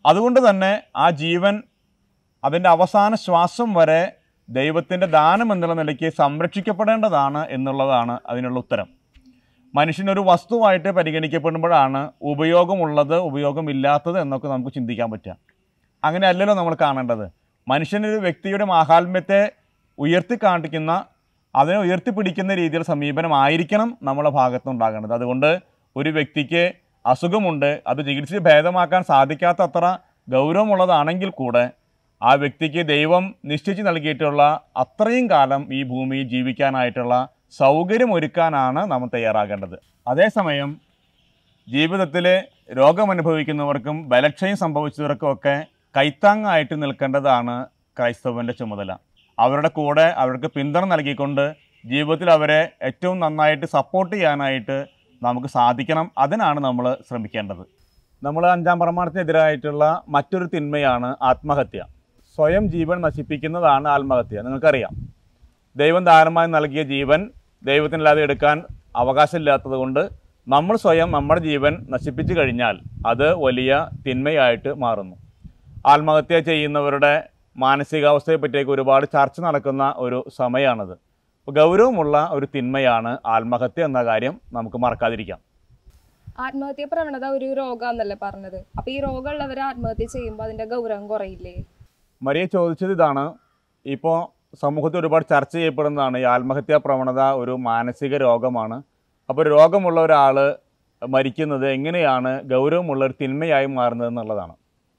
അതുകൊണ്ട് തന്നെ ആ ജീവൻ അതിൻ്റെ അവസാന ശ്വാസം വരെ ദൈവത്തിൻ്റെ ദാനം എന്നുള്ള നിലയ്ക്ക് സംരക്ഷിക്കപ്പെടേണ്ടതാണ് എന്നുള്ളതാണ് അതിനുള്ള ഉത്തരം മനുഷ്യനൊരു വസ്തുവായിട്ട് പരിഗണിക്കപ്പെടുമ്പോഴാണ് ഉപയോഗമുള്ളത് ഉപയോഗമില്ലാത്തത് എന്നൊക്കെ നമുക്ക് ചിന്തിക്കാൻ പറ്റുക അങ്ങനെ അല്ലല്ലോ നമ്മൾ കാണേണ്ടത് മനുഷ്യനൊരു വ്യക്തിയുടെ മാഹാത്മ്യത്തെ ഉയർത്തി കാണിക്കുന്ന അതിനെ ഉയർത്തിപ്പിടിക്കുന്ന രീതിയിൽ സമീപനമായിരിക്കണം നമ്മളെ ഭാഗത്തുനിന്നുണ്ടാകേണ്ടത് അതുകൊണ്ട് ഒരു വ്യക്തിക്ക് അസുഖമുണ്ട് അത് ചികിത്സിച്ച് ഭേദമാക്കാൻ സാധിക്കാത്ത അത്ര ഗൗരവമുള്ളതാണെങ്കിൽ കൂടെ ആ വ്യക്തിക്ക് ദൈവം നിശ്ചയിച്ച് നൽകിയിട്ടുള്ള അത്രയും കാലം ഈ ഭൂമിയിൽ ജീവിക്കാനായിട്ടുള്ള സൗകര്യം ഒരുക്കാനാണ് നമ്മൾ തയ്യാറാകേണ്ടത് അതേസമയം ജീവിതത്തിൽ രോഗമനുഭവിക്കുന്നവർക്കും ബലക്ഷയം സംഭവിച്ചവർക്കും ഒക്കെ കൈത്താങ്ങായിട്ട് നിൽക്കേണ്ടതാണ് ക്രൈസ്തവൻ്റെ ചുമതല അവരുടെ കൂടെ അവർക്ക് പിന്തുണ നൽകിക്കൊണ്ട് ജീവിതത്തിൽ അവരെ ഏറ്റവും നന്നായിട്ട് സപ്പോർട്ട് ചെയ്യാനായിട്ട് നമുക്ക് സാധിക്കണം അതിനാണ് നമ്മൾ ശ്രമിക്കേണ്ടത് നമ്മൾ അഞ്ചാം പ്രമാണത്തിനെതിരായിട്ടുള്ള മറ്റൊരു തിന്മയാണ് ആത്മഹത്യ സ്വയം ജീവൻ നശിപ്പിക്കുന്നതാണ് ആത്മഹത്യ നിങ്ങൾക്കറിയാം ദൈവം ദാനമായി നൽകിയ ജീവൻ ദൈവത്തിനല്ലാതെ എടുക്കാൻ അവകാശമില്ലാത്തത് കൊണ്ട് നമ്മൾ സ്വയം നമ്മുടെ ജീവൻ നശിപ്പിച്ചു കഴിഞ്ഞാൽ അത് വലിയ തിന്മയായിട്ട് മാറുന്നു ആത്മഹത്യ ചെയ്യുന്നവരുടെ മാനസികാവസ്ഥയെ പറ്റിയൊക്കെ ഒരുപാട് ചർച്ച നടക്കുന്ന ഒരു സമയമാണത് അപ്പോൾ ഗൗരവമുള്ള ഒരു തിന്മയാണ് ആത്മഹത്യ എന്ന കാര്യം നമുക്ക് മറക്കാതിരിക്കാം ആത്മഹത്യ പ്രവണത ഒരു രോഗാന്നല്ലേ പറഞ്ഞത് അപ്പൊ ഈ രോഗമുള്ളവർ ആത്മഹത്യ ചെയ്യുമ്പോൾ അതിന്റെ ഗൗരവം കുറയില്ലേ മരിയ ചോദിച്ചത് ഇതാണ് ഇപ്പോൾ സമൂഹത്തിൽ ഒരുപാട് ചർച്ച ചെയ്യപ്പെടുന്നതാണ് ഈ ആത്മഹത്യാ പ്രവണത ഒരു മാനസിക രോഗമാണ് അപ്പോൾ ഒരു രോഗമുള്ള ഒരാൾ മരിക്കുന്നത് എങ്ങനെയാണ് ഗൗരവമുള്ള ഒരു തിന്മയായി മാറുന്നത് എന്നുള്ളതാണ്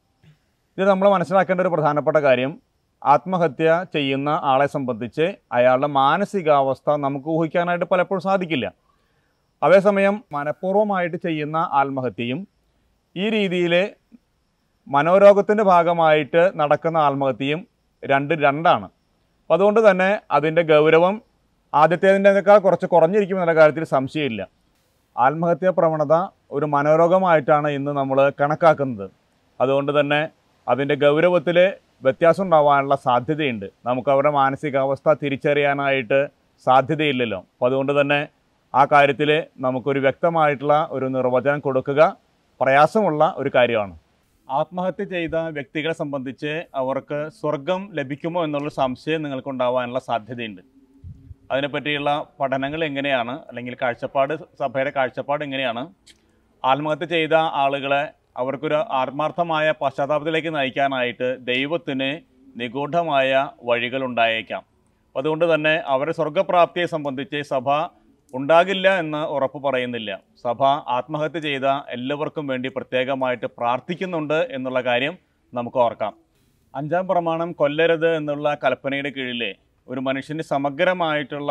ഇത് നമ്മൾ മനസ്സിലാക്കേണ്ട ഒരു പ്രധാനപ്പെട്ട കാര്യം ആത്മഹത്യ ചെയ്യുന്ന ആളെ സംബന്ധിച്ച് അയാളുടെ മാനസികാവസ്ഥ നമുക്ക് ഊഹിക്കാനായിട്ട് പലപ്പോഴും സാധിക്കില്ല അതേസമയം മനഃപൂർവ്വമായിട്ട് ചെയ്യുന്ന ആത്മഹത്യയും ഈ രീതിയിൽ മനോരോഗത്തിൻ്റെ ഭാഗമായിട്ട് നടക്കുന്ന ആത്മഹത്യയും രണ്ട് രണ്ടാണ് അപ്പോൾ അതുകൊണ്ട് തന്നെ അതിൻ്റെ ഗൗരവം ആദ്യത്തേതിൻ്റെക്കാൾ കുറച്ച് കുറഞ്ഞിരിക്കുമെന്നുള്ള കാര്യത്തിൽ സംശയമില്ല ആത്മഹത്യാ പ്രവണത ഒരു മനോരോഗമായിട്ടാണ് ഇന്ന് നമ്മൾ കണക്കാക്കുന്നത് അതുകൊണ്ട് തന്നെ അതിൻ്റെ ഗൗരവത്തിൽ വ്യത്യാസം ഉണ്ടാവാനുള്ള സാധ്യതയുണ്ട് നമുക്ക് അവരുടെ മാനസികാവസ്ഥ തിരിച്ചറിയാനായിട്ട് സാധ്യതയില്ലല്ലോ അപ്പോൾ അതുകൊണ്ട് തന്നെ ആ കാര്യത്തിൽ നമുക്കൊരു വ്യക്തമായിട്ടുള്ള ഒരു നിർവചനം കൊടുക്കുക പ്രയാസമുള്ള ഒരു കാര്യമാണ് ആത്മഹത്യ ചെയ്ത വ്യക്തികളെ സംബന്ധിച്ച് അവർക്ക് സ്വർഗം ലഭിക്കുമോ എന്നുള്ള സംശയം നിങ്ങൾക്കുണ്ടാവാനുള്ള സാധ്യതയുണ്ട് അതിനെപ്പറ്റിയുള്ള പഠനങ്ങൾ എങ്ങനെയാണ് അല്ലെങ്കിൽ കാഴ്ചപ്പാട് സഭയുടെ കാഴ്ചപ്പാട് എങ്ങനെയാണ് ആത്മഹത്യ ചെയ്ത ആളുകളെ അവർക്കൊരു ആത്മാർത്ഥമായ പശ്ചാത്താപത്തിലേക്ക് നയിക്കാനായിട്ട് ദൈവത്തിന് നിഗൂഢമായ വഴികളുണ്ടായേക്കാം അതുകൊണ്ട് തന്നെ അവരുടെ സ്വർഗപ്രാപ്തിയെ സംബന്ധിച്ച് സഭ ഉണ്ടാകില്ല എന്ന് ഉറപ്പ് പറയുന്നില്ല സഭ ആത്മഹത്യ ചെയ്ത എല്ലാവർക്കും വേണ്ടി പ്രത്യേകമായിട്ട് പ്രാർത്ഥിക്കുന്നുണ്ട് എന്നുള്ള കാര്യം നമുക്ക് ഓർക്കാം അഞ്ചാം പ്രമാണം കൊല്ലരുത് എന്നുള്ള കൽപ്പനയുടെ കീഴിലെ ഒരു മനുഷ്യന് സമഗ്രമായിട്ടുള്ള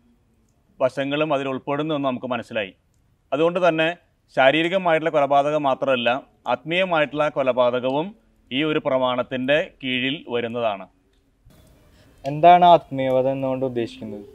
വശങ്ങളും അതിൽ ഉൾപ്പെടുന്നു എന്ന് നമുക്ക് മനസ്സിലായി അതുകൊണ്ട് തന്നെ ശാരീരികമായിട്ടുള്ള കൊലപാതകം മാത്രമല്ല ആത്മീയമായിട്ടുള്ള കൊലപാതകവും ഈ ഒരു പ്രമാണത്തിൻ്റെ കീഴിൽ വരുന്നതാണ് എന്താണ് ആത്മീയവധം എന്നുകൊണ്ട് ഉദ്ദേശിക്കുന്നത്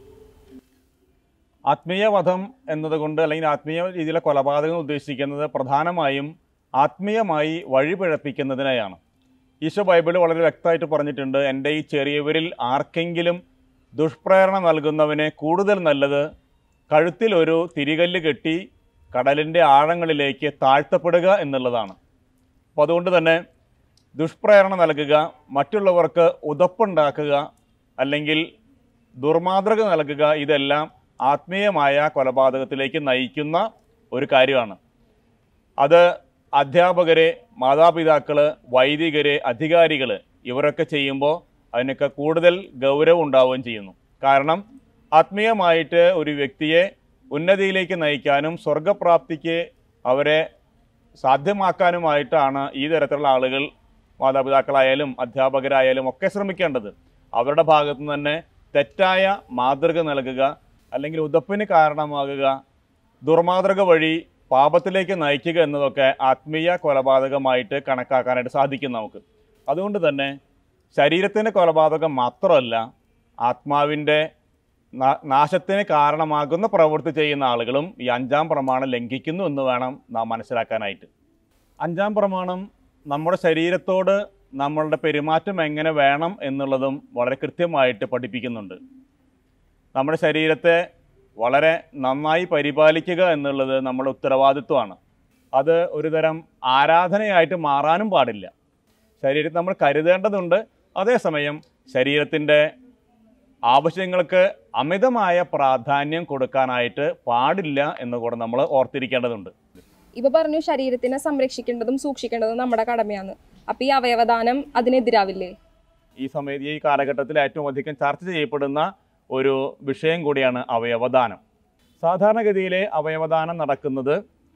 ആത്മീയവധം എന്നതുകൊണ്ട് അല്ലെങ്കിൽ ആത്മീയ രീതിയിലെ കൊലപാതകം ഉദ്ദേശിക്കുന്നത് പ്രധാനമായും ആത്മീയമായി വഴിപിഴപ്പിക്കുന്നതിനെയാണ് ഈശോ ബൈബിൾ വളരെ വ്യക്തമായിട്ട് പറഞ്ഞിട്ടുണ്ട് എൻ്റെ ഈ ചെറിയവരിൽ ആർക്കെങ്കിലും ദുഷ്പ്രേരണ നൽകുന്നവനെ കൂടുതൽ നല്ലത് കഴുത്തിൽ ഒരു തിരികല്ല് കെട്ടി കടലിൻ്റെ ആഴങ്ങളിലേക്ക് താഴ്ത്തപ്പെടുക എന്നുള്ളതാണ് അപ്പോൾ അതുകൊണ്ട് തന്നെ ദുഷ്പ്രേരണ നൽകുക മറ്റുള്ളവർക്ക് ഉതപ്പുണ്ടാക്കുക അല്ലെങ്കിൽ ദുർമാതൃക നൽകുക ഇതെല്ലാം ആത്മീയമായ കൊലപാതകത്തിലേക്ക് നയിക്കുന്ന ഒരു കാര്യമാണ് അത് അധ്യാപകര് മാതാപിതാക്കൾ വൈദികര് അധികാരികൾ ഇവരൊക്കെ ചെയ്യുമ്പോൾ അതിനൊക്കെ കൂടുതൽ ഗൗരവം ഉണ്ടാവുകയും ചെയ്യുന്നു കാരണം ആത്മീയമായിട്ട് ഒരു വ്യക്തിയെ ഉന്നതിയിലേക്ക് നയിക്കാനും സ്വർഗപ്രാപ്തിക്ക് അവരെ സാധ്യമാക്കാനുമായിട്ടാണ് ഈ തരത്തിലുള്ള ആളുകൾ മാതാപിതാക്കളായാലും അധ്യാപകരായാലും ഒക്കെ ശ്രമിക്കേണ്ടത് അവരുടെ ഭാഗത്തു നിന്ന് തന്നെ തെറ്റായ മാതൃക നൽകുക അല്ലെങ്കിൽ ഉതപ്പിന് കാരണമാകുക ദുർമാതൃക വഴി പാപത്തിലേക്ക് നയിക്കുക എന്നതൊക്കെ ആത്മീയ കൊലപാതകമായിട്ട് കണക്കാക്കാനായിട്ട് സാധിക്കും നമുക്ക് അതുകൊണ്ട് തന്നെ ശരീരത്തിൻ്റെ കൊലപാതകം മാത്രമല്ല ആത്മാവിൻ്റെ നാ- നാശത്തിന് കാരണമാകുന്ന പ്രവൃത്തി ചെയ്യുന്ന ആളുകളും ഈ അഞ്ചാം പ്രമാണം ലംഘിക്കുന്നു എന്ന് വേണം നാം മനസ്സിലാക്കാനായിട്ട് അഞ്ചാം പ്രമാണം നമ്മുടെ ശരീരത്തോട് നമ്മളുടെ പെരുമാറ്റം എങ്ങനെ വേണം എന്നുള്ളതും വളരെ കൃത്യമായിട്ട് പഠിപ്പിക്കുന്നുണ്ട് നമ്മുടെ ശരീരത്തെ വളരെ നന്നായി പരിപാലിക്കുക എന്നുള്ളത് നമ്മുടെ ഉത്തരവാദിത്വമാണ് അത് ഒരു തരം ആരാധനയായിട്ട് മാറാനും പാടില്ല ശരീരത്തെ നമ്മൾ കരുതേണ്ടതുണ്ട് അതേസമയം ശരീരത്തിൻ്റെ ആവശ്യങ്ങൾക്ക് അമിതമായ പ്രാധാന്യം കൊടുക്കാനായിട്ട് പാടില്ല എന്ന് കൂടെ നമ്മൾ ഓർത്തിരിക്കേണ്ടതുണ്ട് ഇപ്പൊ പറഞ്ഞു ശരീരത്തിനെ സംരക്ഷിക്കേണ്ടതും സൂക്ഷിക്കേണ്ടതും നമ്മുടെ കടമയാണ് അപ്പൊ ഈ അവയവദാനം അതിനെതിരാവില്ലേ ഈ സമയത്ത് ഈ കാലഘട്ടത്തിൽ ഏറ്റവും അധികം ചർച്ച ചെയ്യപ്പെടുന്ന ഒരു വിഷയം കൂടിയാണ് അവയവദാനം സാധാരണഗതിയിലെ അവയവദാനം നടക്കുന്നത്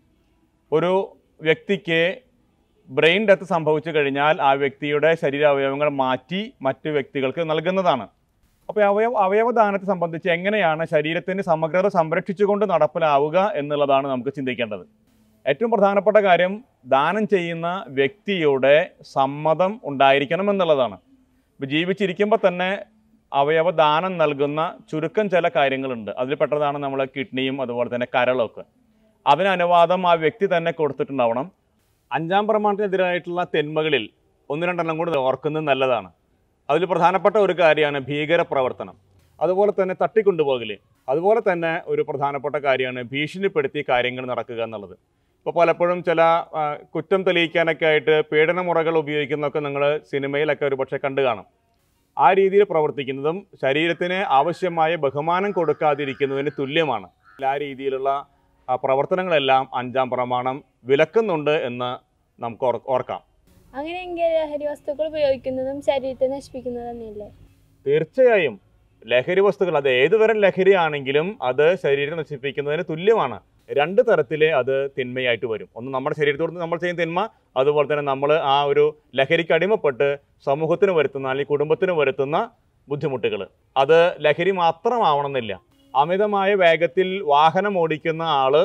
ഒരു വ്യക്തിക്ക് ബ്രെയിൻ ഡെത്ത് സംഭവിച്ചു കഴിഞ്ഞാൽ ആ വ്യക്തിയുടെ ശരീരാവയവങ്ങൾ മാറ്റി മറ്റു വ്യക്തികൾക്ക് നൽകുന്നതാണ് അപ്പോൾ അവയവ അവയവദാനത്തെ സംബന്ധിച്ച് എങ്ങനെയാണ് ശരീരത്തിൻ്റെ സമഗ്രത സംരക്ഷിച്ചുകൊണ്ട് നടപ്പിലാവുക എന്നുള്ളതാണ് നമുക്ക് ചിന്തിക്കേണ്ടത് ഏറ്റവും പ്രധാനപ്പെട്ട കാര്യം ദാനം ചെയ്യുന്ന വ്യക്തിയുടെ സമ്മതം ഉണ്ടായിരിക്കണം എന്നുള്ളതാണ് ഇപ്പോൾ ജീവിച്ചിരിക്കുമ്പോൾ തന്നെ അവയവ ദാനം നൽകുന്ന ചുരുക്കം ചില കാര്യങ്ങളുണ്ട് അതിൽ പെട്ടതാണ് നമ്മൾ കിഡ്നിയും അതുപോലെ തന്നെ കരളൊക്കെ അതിന് അനുവാദം ആ വ്യക്തി തന്നെ കൊടുത്തിട്ടുണ്ടാവണം അഞ്ചാം പ്രമാണത്തിനെതിരായിട്ടുള്ള തെന്മകളിൽ ഒന്ന് രണ്ടെണ്ണം കൂടി ഓർക്കുന്നത് നല്ലതാണ് അതിൽ പ്രധാനപ്പെട്ട ഒരു കാര്യമാണ് ഭീകര പ്രവർത്തനം അതുപോലെ തന്നെ തട്ടിക്കൊണ്ടുപോകൽ അതുപോലെ തന്നെ ഒരു പ്രധാനപ്പെട്ട കാര്യമാണ് ഭീഷണിപ്പെടുത്തി കാര്യങ്ങൾ നടക്കുക എന്നുള്ളത് ഇപ്പോൾ പലപ്പോഴും ചില ആ, കുറ്റം തെളിയിക്കാനൊക്കെ ആയിട്ട് പീഡനമുറകൾ ഉപയോഗിക്കുന്നതൊക്കെ നിങ്ങൾ സിനിമയിലൊക്കെ ഒരു പക്ഷേ കണ്ടു കാണും ആ രീതിയിൽ പ്രവർത്തിക്കുന്നതും ശരീരത്തിന് ആവശ്യമായ ബഹുമാനം കൊടുക്കാതിരിക്കുന്നതിന് തുല്യമാണ് ആ രീതിയിലുള്ള ആ, പ്രവർത്തനങ്ങളെല്ലാം അഞ്ചാം പ്രമാണം വിലക്കുന്നുണ്ട് എന്ന് നമുക്ക് ഓർ- ഓർക്കാം അങ്ങനെയെങ്കിൽ ലഹരി വസ്തുക്കൾ ഉപയോഗിക്കുന്നതും ശരീരത്തെ നശിപ്പിക്കുന്നത് തന്നെയല്ലേ തീർച്ചയായും ലഹരി വസ്തുക്കൾ അത് ഏതുതരം ലഹരിയാണെങ്കിലും അത് ശരീരം നശിപ്പിക്കുന്നതിന് തുല്യമാണ് രണ്ട് തരത്തിൽ അത് തിന്മയായിട്ട് വരും ഒന്ന് നമ്മുടെ ശരീരത്തോട് നമ്മൾ ചെയ്യുന്ന തിന്മ അതുപോലെ തന്നെ നമ്മൾ ആ ഒരു ലഹരിക്ക് അടിമപ്പെട്ട് സമൂഹത്തിന് വരുത്തുന്ന അല്ലെങ്കിൽ കുടുംബത്തിന് വരുത്തുന്ന ബുദ്ധിമുട്ടുകൾ അത് ലഹരി മാത്രമാവണമെന്നില്ല അമിതമായ വേഗത്തിൽ വാഹനം ഓടിക്കുന്ന ആള്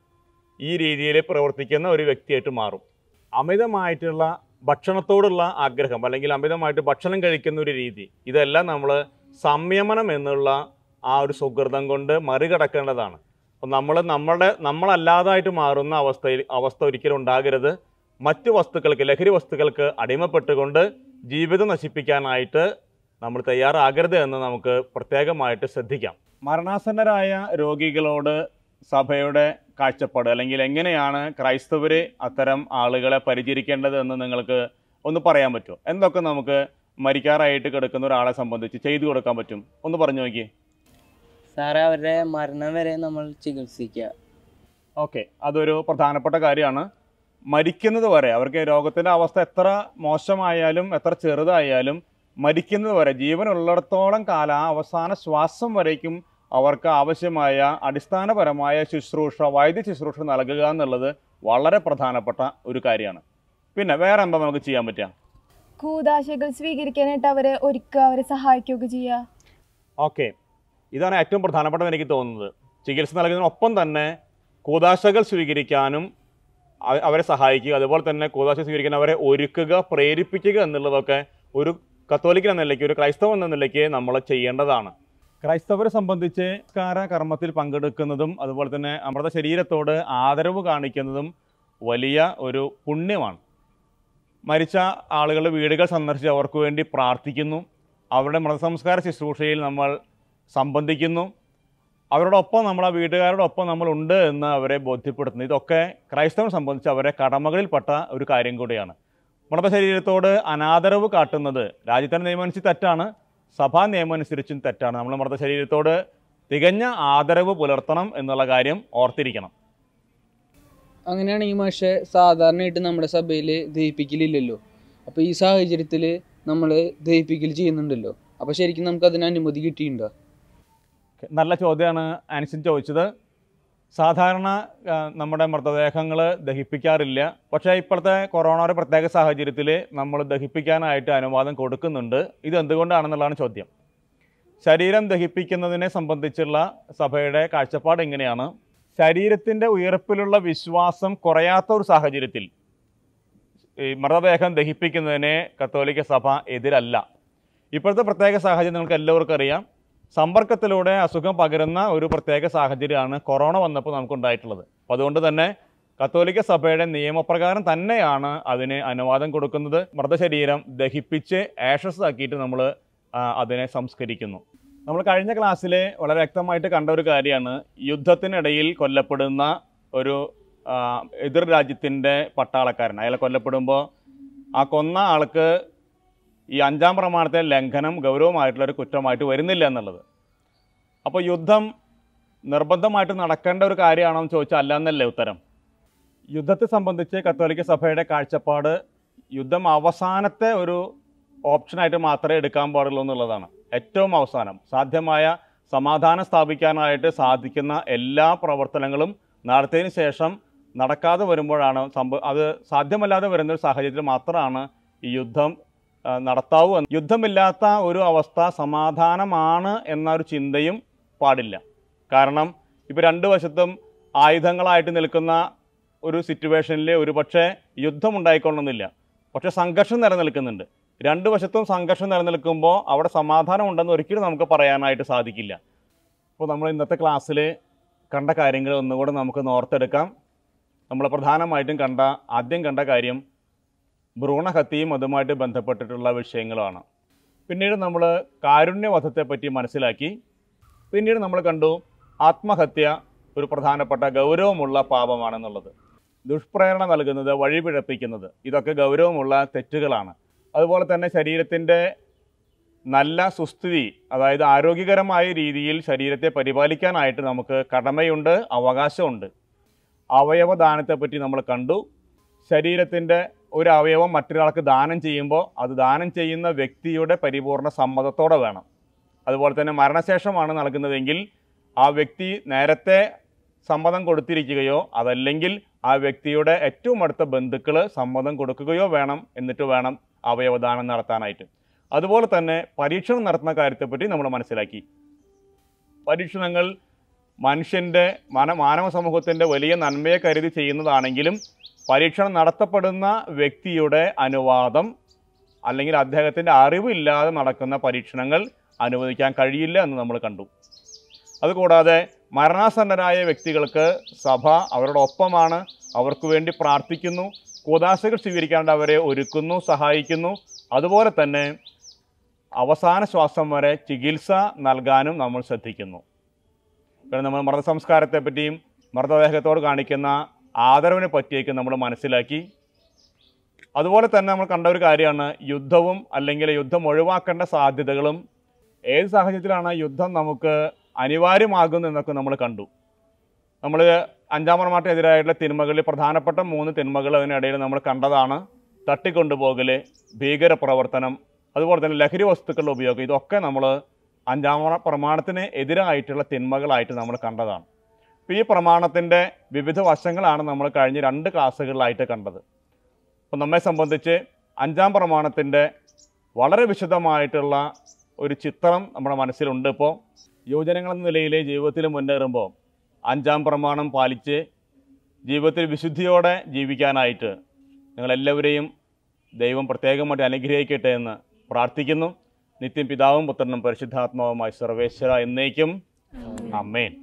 ഈ രീതിയിൽ പ്രവർത്തിക്കുന്ന ഒരു വ്യക്തിയായിട്ട് മാറും അമിതമായിട്ടുള്ള ഭക്ഷണത്തോടുള്ള ആഗ്രഹം അല്ലെങ്കിൽ അമിതമായിട്ട് ഭക്ഷണം കഴിക്കുന്ന ഒരു രീതി ഇതെല്ലാം നമ്മൾ സംയമനം എന്നുള്ള ആ ഒരു സുഹൃതം കൊണ്ട് മറികടക്കേണ്ടതാണ് അപ്പം നമ്മൾ നമ്മളുടെ നമ്മളല്ലാതായിട്ട് മാറുന്ന അവസ്ഥയിൽ അവസ്ഥ ഒരിക്കലും ഉണ്ടാകരുത് മറ്റു വസ്തുക്കൾക്ക് ലഹരി വസ്തുക്കൾക്ക് അടിമപ്പെട്ടുകൊണ്ട് ജീവിതം നശിപ്പിക്കാനായിട്ട് നമ്മൾ തയ്യാറാകരുത് എന്ന് നമുക്ക് പ്രത്യേകമായിട്ട് ശ്രദ്ധിക്കാം മരണാസന്നരായ രോഗികളോട് സഭയുടെ കാഴ്ചപ്പാട് അല്ലെങ്കിൽ എങ്ങനെയാണ് ക്രൈസ്തവർ അത്തരം ആളുകളെ പരിചരിക്കേണ്ടത് എന്ന് നിങ്ങൾക്ക് ഒന്ന് പറയാൻ പറ്റുമോ എന്തൊക്കെ നമുക്ക് മരിക്കാറായിട്ട് കിടക്കുന്ന ഒരാളെ സംബന്ധിച്ച് ചെയ്തു കൊടുക്കാൻ പറ്റും ഒന്ന് പറഞ്ഞു നോക്കിയേ സാറേ അവരുടെ മരണം വരെ നമ്മൾ ചികിത്സിക്കുക ഓക്കെ അതൊരു പ്രധാനപ്പെട്ട കാര്യമാണ് മരിക്കുന്നത് വരെ അവർക്ക് രോഗത്തിൻ്റെ അവസ്ഥ എത്ര മോശമായാലും എത്ര ചെറുതായാലും മരിക്കുന്നത് വരെ ജീവനുള്ളിടത്തോളം കാലം ആ അവസാന ശ്വാസം വരേക്കും അവർക്ക് ആവശ്യമായ അടിസ്ഥാനപരമായ ശുശ്രൂഷ വൈദ്യ ശുശ്രൂഷ നൽകുക എന്നുള്ളത് വളരെ പ്രധാനപ്പെട്ട ഒരു കാര്യമാണ് പിന്നെ വേറെ എന്താ നമുക്ക് ചെയ്യാൻ പറ്റുക കൂതാശകൾ സ്വീകരിക്കാനായിട്ട് അവരെ ഒരുക്കുക അവരെ സഹായിക്കുകയൊക്കെ ചെയ്യുക ഓക്കെ ഇതാണ് ഏറ്റവും പ്രധാനപ്പെട്ടത് എനിക്ക് തോന്നുന്നത് ചികിത്സ നൽകുന്നതിനൊപ്പം തന്നെ കൂതാശകൾ സ്വീകരിക്കാനും അവ- അവരെ സഹായിക്കുക അതുപോലെ തന്നെ കൂതാശ സ്വീകരിക്കാൻ അവരെ ഒരുക്കുക പ്രേരിപ്പിക്കുക എന്നുള്ളതൊക്കെ ഒരു കത്തോലിക്കൻ എന്ന നിലയ്ക്ക് ഒരു ക്രൈസ്തവൻ എന്ന നിലയ്ക്ക് നമ്മൾ ചെയ്യേണ്ടതാണ് ക്രൈസ്തവരെ സംബന്ധിച്ച് കാര കർമ്മത്തിൽ പങ്കെടുക്കുന്നതും അതുപോലെ തന്നെ അമൃത ശരീരത്തോട് ആദരവ് കാണിക്കുന്നതും വലിയ ഒരു പുണ്യമാണ് മരിച്ച ആളുകളുടെ വീടുകൾ സന്ദർശിച്ച് അവർക്ക് വേണ്ടി പ്രാർത്ഥിക്കുന്നു അവരുടെ മൃതസംസ്കാര ശുശ്രൂഷയിൽ നമ്മൾ സംബന്ധിക്കുന്നു അവരോടൊപ്പം നമ്മൾ ആ വീട്ടുകാരോടൊപ്പം നമ്മൾ ഉണ്ട് എന്ന് അവരെ ബോധ്യപ്പെടുത്തുന്നു ഇതൊക്കെ ക്രൈസ്തവനെ സംബന്ധിച്ച് അവരെ കടമകളിൽപ്പെട്ട ഒരു കാര്യം കൂടിയാണ് മൃതശരീരത്തോട് അനാദരവ് കാട്ടുന്നത് രാജ്യത്തിൻ്റെ നിയമം അനുസരിച്ച് തെറ്റാണ് സഭാ നിയമം അനുസരിച്ചും തെറ്റാണ് നമ്മൾ മൃതശരീരത്തോട് തികഞ്ഞ ആദരവ് പുലർത്തണം എന്നുള്ള കാര്യം ഓർത്തിരിക്കണം അങ്ങനെയാണെങ്കിൽ പക്ഷേ സാധാരണയായിട്ട് നമ്മുടെ സഭയിൽ ദഹിപ്പിക്കലില്ലല്ലോ അപ്പോൾ ഈ സാഹചര്യത്തിൽ നമ്മൾ ദഹിപ്പിക്കൽ ചെയ്യുന്നുണ്ടല്ലോ അപ്പോൾ ശരിക്കും നമുക്ക് അതിന് അനുമതി കിട്ടിയിട്ടുണ്ടോ നല്ല ചോദ്യമാണ് ആൻസിൻ ചോദിച്ചത് സാധാരണ ആ, നമ്മുടെ മൃതദേഹങ്ങൾ ദഹിപ്പിക്കാറില്ല പക്ഷേ ഇപ്പോഴത്തെ കൊറോണയുടെ പ്രത്യേക സാഹചര്യത്തിൽ നമ്മൾ ദഹിപ്പിക്കാനായിട്ട് അനുവാദം കൊടുക്കുന്നുണ്ട് ഇത് എന്തുകൊണ്ടാണെന്നുള്ളതാണ് ചോദ്യം ശരീരം ദഹിപ്പിക്കുന്നതിനെ സംബന്ധിച്ചുള്ള സഭയുടെ കാഴ്ചപ്പാട് ഇങ്ങനെയാണ് ശരീരത്തിൻ്റെ ഉയർപ്പിലുള്ള വിശ്വാസം കുറയാത്ത ഒരു സാഹചര്യത്തിൽ ഈ മൃതദേഹം ദഹിപ്പിക്കുന്നതിനെ കത്തോലിക്ക സഭ എതിരല്ല ഇപ്പോഴത്തെ പ്രത്യേക സാഹചര്യം നിങ്ങൾക്ക് എല്ലാവർക്കും അറിയാം സമ്പർക്കത്തിലൂടെ അസുഖം പകരുന്ന ഒരു പ്രത്യേക സാഹചര്യമാണ് കൊറോണ വന്നപ്പോൾ നമുക്കുണ്ടായിട്ടുള്ളത് അപ്പോൾ അതുകൊണ്ട് തന്നെ കത്തോലിക്ക സഭയുടെ നിയമപ്രകാരം തന്നെയാണ് അതിന് അനുവാദം കൊടുക്കുന്നത് മൃതശരീരം ദഹിപ്പിച്ച് ആഷസ് ആക്കിയിട്ട് നമ്മൾ അതിനെ സംസ്കരിക്കുന്നു നമ്മൾ കഴിഞ്ഞ ക്ലാസ്സിൽ വളരെ വ്യക്തമായിട്ട് കണ്ട ഒരു കാര്യമാണ് യുദ്ധത്തിനിടയിൽ കൊല്ലപ്പെടുന്ന ഒരു ആ, എതിർ രാജ്യത്തിൻ്റെ പട്ടാളക്കാരൻ അയാളെ കൊല്ലപ്പെടുമ്പോൾ ആ കൊന്ന ആൾക്ക് ഈ അഞ്ചാം പ്രമാണത്തെ ലംഘനം ഗൗരവമായിട്ടുള്ളൊരു കുറ്റമായിട്ട് വരുന്നില്ല എന്നുള്ളത് അപ്പോൾ യുദ്ധം നിർബന്ധമായിട്ട് നടക്കേണ്ട ഒരു കാര്യമാണോ എന്ന് ചോദിച്ചാൽ അല്ല എന്നല്ലേ ഉത്തരം യുദ്ധത്തെ സംബന്ധിച്ച് കത്തോലിക്ക സഭയുടെ കാഴ്ചപ്പാട് യുദ്ധം അവസാനത്തെ ഒരു ഓപ്ഷനായിട്ട് മാത്രമേ എടുക്കാൻ പാടുള്ളൂ എന്നുള്ളതാണ് ഏറ്റവും അവസാനം സാധ്യമായ സമാധാനം സ്ഥാപിക്കാനായിട്ട് സാധിക്കുന്ന എല്ലാ പ്രവർത്തനങ്ങളും നടത്തിയതിന് ശേഷം നടക്കാതെ വരുമ്പോഴാണ് സംഭവ അത് സാധ്യമല്ലാതെ വരുന്ന ഒരു സാഹചര്യത്തിൽ മാത്രമാണ് ഈ യുദ്ധം ആ, നടത്താവൂ എന്ന് യുദ്ധമില്ലാത്ത ഒരു അവസ്ഥ സമാധാനമാണ് എന്നൊരു ചിന്തയും പാടില്ല കാരണം ഇപ്പോൾ രണ്ട് വശത്തും ആയുധങ്ങളായിട്ട് നിൽക്കുന്ന ഒരു സിറ്റുവേഷനിൽ ഒരു പക്ഷേ യുദ്ധം ഉണ്ടായിക്കൊള്ളുന്നില്ല പക്ഷേ സംഘർഷം നിലനിൽക്കുന്നുണ്ട് രണ്ട് വശത്തും സംഘർഷം നിലനിൽക്കുമ്പോൾ അവിടെ സമാധാനം ഉണ്ടെന്ന് ഒരിക്കലും നമുക്ക് പറയാനായിട്ട് സാധിക്കില്ല അപ്പോൾ നമ്മൾ ഇന്നത്തെ ക്ലാസ്സിൽ കണ്ട കാര്യങ്ങൾ ഒന്നുകൂടെ നമുക്ക് നോർത്തെടുക്കാം നമ്മൾ പ്രധാനമായിട്ടും കണ്ട ആദ്യം കണ്ട കാര്യം ഭ്രൂണഹത്യയും അതുമായിട്ട് ബന്ധപ്പെട്ടിട്ടുള്ള വിഷയങ്ങളാണ് പിന്നീട് നമ്മൾ കാരുണ്യവധത്തെ പറ്റി മനസ്സിലാക്കി പിന്നീട് നമ്മൾ കണ്ടു ആത്മഹത്യ ഒരു പ്രധാനപ്പെട്ട ഗൗരവമുള്ള പാപമാണെന്നുള്ളത് ദുഷ്പ്രേരണ നൽകുന്നത് വഴിപിഴപ്പിക്കുന്നത് ഇതൊക്കെ ഗൗരവമുള്ള തെറ്റുകളാണ് അതുപോലെ തന്നെ ശരീരത്തിൻ്റെ നല്ല സുസ്ഥിതി അതായത് ആരോഗ്യകരമായ രീതിയിൽ ശരീരത്തെ പരിപാലിക്കാനായിട്ട് നമുക്ക് കടമയുണ്ട് അവകാശമുണ്ട് അവയവദാനത്തെ പറ്റി നമ്മൾ കണ്ടു ശരീരത്തിൻ്റെ ഒരു അവയവം മറ്റൊരാൾക്ക് ദാനം ചെയ്യുമ്പോൾ അത് ദാനം ചെയ്യുന്ന വ്യക്തിയുടെ പരിപൂർണ സമ്മതത്തോടെ വേണം അതുപോലെ തന്നെ മരണശേഷമാണ് നൽകുന്നതെങ്കിൽ ആ വ്യക്തി നേരത്തെ സമ്മതം കൊടുത്തിരിക്കുകയോ അതല്ലെങ്കിൽ ആ വ്യക്തിയുടെ ഏറ്റവും അടുത്ത ബന്ധുക്കൾ സമ്മതം കൊടുക്കുകയോ വേണം എന്നിട്ട് വേണം അവയവദാനം നടത്താനായിട്ട് അതുപോലെ തന്നെ പരീക്ഷണം നടത്തുന്ന കാര്യത്തെപ്പറ്റി നമ്മൾ മനസ്സിലാക്കി പരീക്ഷണങ്ങൾ മനുഷ്യൻ്റെ മന മാനവ സമൂഹത്തിൻ്റെ വലിയ നന്മയെ കരുതി ചെയ്യുന്നതാണെങ്കിലും പരീക്ഷണം നടത്തപ്പെടുന്ന വ്യക്തിയുടെ അനുവാദം അല്ലെങ്കിൽ അദ്ദേഹത്തിൻ്റെ അറിവില്ലാതെ നടക്കുന്ന പരീക്ഷണങ്ങൾ അനുവദിക്കാൻ കഴിയില്ല എന്ന് നമ്മൾ കണ്ടു അതുകൂടാതെ മരണാസന്നരായ വ്യക്തികൾക്ക് സഭ അവരുടെ ഒപ്പമാണ് അവർക്ക് വേണ്ടി പ്രാർത്ഥിക്കുന്നു കൂതാശകൾ സ്വീകരിക്കാണ്ട് അവരെ ഒരുക്കുന്നു സഹായിക്കുന്നു അതുപോലെ തന്നെ അവസാന ശ്വാസം വരെ ചികിത്സ നൽകാനും നമ്മൾ ശ്രദ്ധിക്കുന്നു പിന്നെ നമ്മൾ മൃതസംസ്കാരത്തെ പറ്റിയും മൃതദേഹത്തോട് കാണിക്കുന്ന ആദരവിനെ പറ്റിയൊക്കെ നമ്മൾ മനസ്സിലാക്കി അതുപോലെ തന്നെ നമ്മൾ കണ്ട ഒരു കാര്യമാണ് യുദ്ധവും അല്ലെങ്കിൽ യുദ്ധം ഒഴിവാക്കേണ്ട സാധ്യതകളും ഏത് സാഹചര്യത്തിലാണ് യുദ്ധം നമുക്ക് അനിവാര്യമാകുന്നു എന്നൊക്കെ നമ്മൾ കണ്ടു നമ്മൾ അഞ്ചാം പ്രമാറ്റത്തിനെതിരായിട്ടുള്ള തിന്മകളിൽ പ്രധാനപ്പെട്ട മൂന്ന് തിന്മകൾ അതിനിടയിൽ നമ്മൾ കണ്ടതാണ് തട്ടിക്കൊണ്ടുപോകൽ ഭീകരപ്രവർത്തനം അതുപോലെ തന്നെ ലഹരി വസ്തുക്കളുടെ ഉപയോഗം ഇതൊക്കെ നമ്മൾ അഞ്ചാം പ്രമാണത്തിന് എതിരായിട്ടുള്ള തിന്മകളായിട്ട് നമ്മൾ കണ്ടതാണ് അപ്പോൾ ഈ പ്രമാണത്തിൻ്റെ വിവിധ വശങ്ങളാണ് നമ്മൾ കഴിഞ്ഞ രണ്ട് ക്ലാസ്സുകളിലായിട്ട് കണ്ടത് അപ്പോൾ നമ്മെ സംബന്ധിച്ച് അഞ്ചാം പ്രമാണത്തിൻ്റെ വളരെ വിശദമായിട്ടുള്ള ഒരു ചിത്രം നമ്മുടെ മനസ്സിലുണ്ട് ഇപ്പോൾ യുവജനങ്ങൾ എന്ന നിലയിൽ ജീവിതത്തിൽ മുന്നേറുമ്പോൾ അഞ്ചാം പ്രമാണം പാലിച്ച് ജീവിതത്തിൽ വിശുദ്ധിയോടെ ജീവിക്കാനായിട്ട് നിങ്ങളെല്ലാവരെയും ദൈവം പ്രത്യേകമായിട്ട് അനുഗ്രഹിക്കട്ടെ എന്ന് പ്രാർത്ഥിക്കുന്നു നിത്യം പിതാവും പുത്രനും പരിശുദ്ധാത്മാവുമായി സർവേശ്വര എന്നേക്കും അമ്മേൻ